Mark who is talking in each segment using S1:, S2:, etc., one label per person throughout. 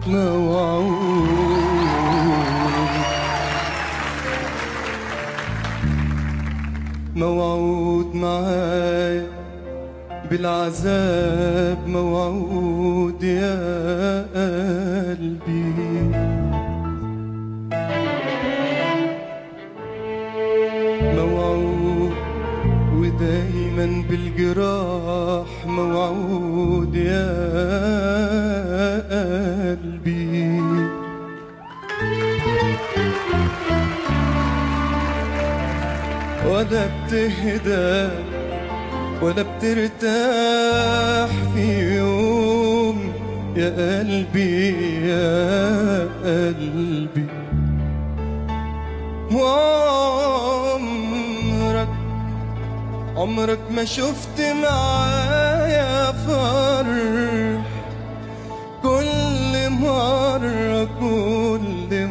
S1: موعود موعود معاي بالعذاب موعود يا قلبي موعود ودايما بالجراح موعود يا قلبي ولا بتهدى ولا بترتاح في يوم يا قلبي يا قلبي وعمرك عمرك ما شفت معايا فرح كل مرة كل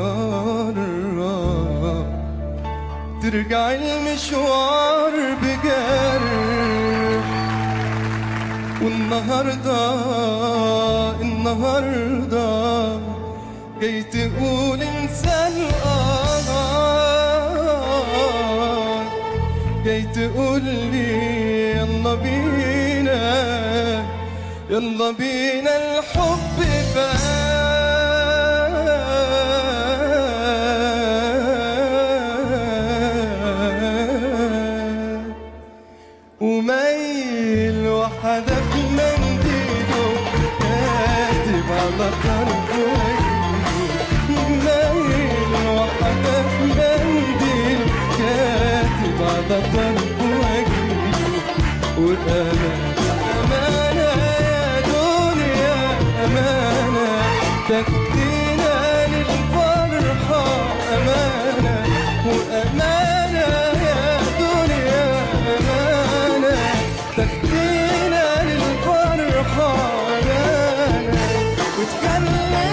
S1: مرة ترجع المشوار بجرح والنهاردة النهاردة جاي تقول انسى القمر جاي تقول لي يلا بينا يلا بينا الحب فات وميل وحدك منديله كاتب على طرفه ميل وحدك منديل كاتب على طرفه وأمانة أمانة يا دنيا أمانة تكتينا للفرحة أمانة وأمانة يا دنيا أمانة تكتينا للفرحة أمانة وتكلم